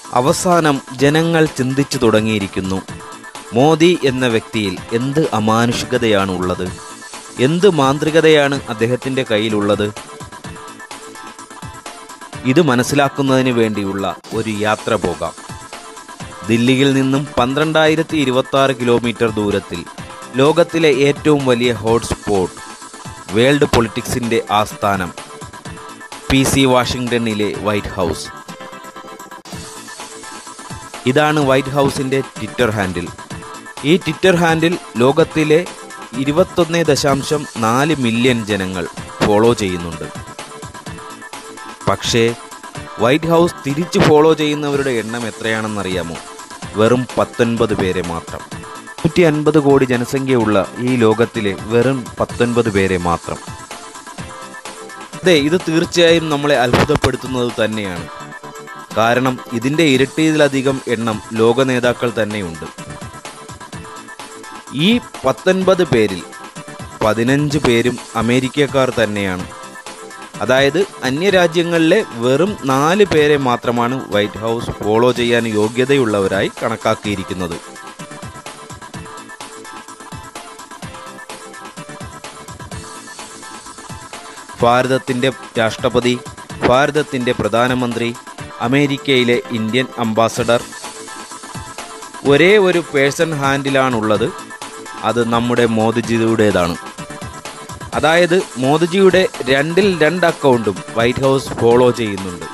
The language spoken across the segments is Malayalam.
അവസാനം ജനങ്ങൾ ചിന്തിച്ചു തുടങ്ങിയിരിക്കുന്നു മോദി എന്ന വ്യക്തിയിൽ എന്ത് അമാനുഷികതയാണ് ഉള്ളത് എന്ത് മാന്ത്രികതയാണ് അദ്ദേഹത്തിൻ്റെ കയ്യിലുള്ളത് ഇത് മനസ്സിലാക്കുന്നതിന് വേണ്ടിയുള്ള ഒരു യാത്ര പോകാം ദില്ലിയിൽ നിന്നും പന്ത്രണ്ടായിരത്തി ഇരുപത്തി ആറ് കിലോമീറ്റർ ദൂരത്തിൽ ലോകത്തിലെ ഏറ്റവും വലിയ ഹോട്ട്സ്പോട്ട് വേൾഡ് പൊളിറ്റിക്സിന്റെ ആസ്ഥാനം പി സി വാഷിംഗ്ടണിലെ വൈറ്റ് ഹൗസ് ഇതാണ് വൈറ്റ് ഹൗസിന്റെ ട്വിറ്റർ ഹാൻഡിൽ ഈ ട്വിറ്റർ ഹാൻഡിൽ ലോകത്തിലെ ഇരുപത്തൊന്ന് ദശാംശം നാല് മില്യൺ ജനങ്ങൾ ഫോളോ ചെയ്യുന്നുണ്ട് പക്ഷേ വൈറ്റ് ഹൗസ് തിരിച്ചു ഫോളോ ചെയ്യുന്നവരുടെ എണ്ണം എത്രയാണെന്നറിയാമോ വെറും പത്തൊൻപത് പേരെ മാത്രം നൂറ്റി അൻപത് കോടി ജനസംഖ്യയുള്ള ഈ ലോകത്തിലെ വെറും പത്തൊൻപത് പേരെ മാത്രം അതെ ഇത് തീർച്ചയായും നമ്മളെ അത്ഭുതപ്പെടുത്തുന്നത് തന്നെയാണ് കാരണം ഇതിൻ്റെ ഇരട്ടിയിലധികം എണ്ണം ലോക നേതാക്കൾ തന്നെയുണ്ട് ഈ പത്തൊൻപത് പേരിൽ പതിനഞ്ച് പേരും അമേരിക്കക്കാർ തന്നെയാണ് അതായത് അന്യരാജ്യങ്ങളിലെ വെറും നാല് പേരെ മാത്രമാണ് വൈറ്റ് ഹൗസ് ഫോളോ ചെയ്യാൻ യോഗ്യതയുള്ളവരായി കണക്കാക്കിയിരിക്കുന്നത് ഭാരതത്തിൻ്റെ രാഷ്ട്രപതി ഭാരതത്തിൻ്റെ പ്രധാനമന്ത്രി അമേരിക്കയിലെ ഇന്ത്യൻ അംബാസഡർ ഒരേ ഒരു പേഴ്സൺ ഹാൻഡിലാണുള്ളത് അത് നമ്മുടെ മോദിജിയുടേതാണ് അതായത് മോദിജിയുടെ രണ്ടിൽ രണ്ട് അക്കൗണ്ടും വൈറ്റ് ഹൗസ് ഫോളോ ചെയ്യുന്നുണ്ട്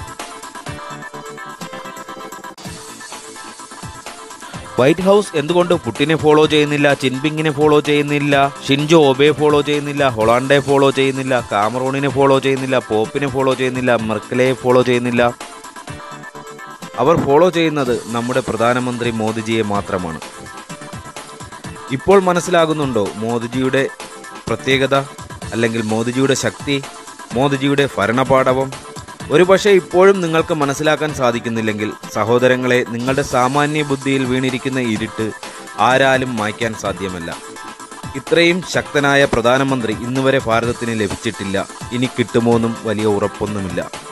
വൈറ്റ് ഹൗസ് എന്തുകൊണ്ട് പുട്ടിനെ ഫോളോ ചെയ്യുന്നില്ല ചിൻപിങ്ങിനെ ഫോളോ ചെയ്യുന്നില്ല ഷിൻജോ ഒബെ ഫോളോ ചെയ്യുന്നില്ല ഹൊളാണ്ടെ ഫോളോ ചെയ്യുന്നില്ല കാമറൂണിനെ ഫോളോ ചെയ്യുന്നില്ല പോപ്പിനെ ഫോളോ ചെയ്യുന്നില്ല മെർക്കലയെ ഫോളോ ചെയ്യുന്നില്ല അവർ ഫോളോ ചെയ്യുന്നത് നമ്മുടെ പ്രധാനമന്ത്രി മോദിജിയെ മാത്രമാണ് ഇപ്പോൾ മനസ്സിലാകുന്നുണ്ടോ മോദിജിയുടെ പ്രത്യേകത അല്ലെങ്കിൽ മോദിജിയുടെ ശക്തി മോദിജിയുടെ ഭരണപാടവം ഒരുപക്ഷെ ഇപ്പോഴും നിങ്ങൾക്ക് മനസ്സിലാക്കാൻ സാധിക്കുന്നില്ലെങ്കിൽ സഹോദരങ്ങളെ നിങ്ങളുടെ സാമാന്യ ബുദ്ധിയിൽ വീണിരിക്കുന്ന ഇരുട്ട് ആരാലും മായ്ക്കാൻ സാധ്യമല്ല ഇത്രയും ശക്തനായ പ്രധാനമന്ത്രി ഇന്നുവരെ ഭാരതത്തിന് ലഭിച്ചിട്ടില്ല ഇനി കിട്ടുമോന്നും വലിയ ഉറപ്പൊന്നുമില്ല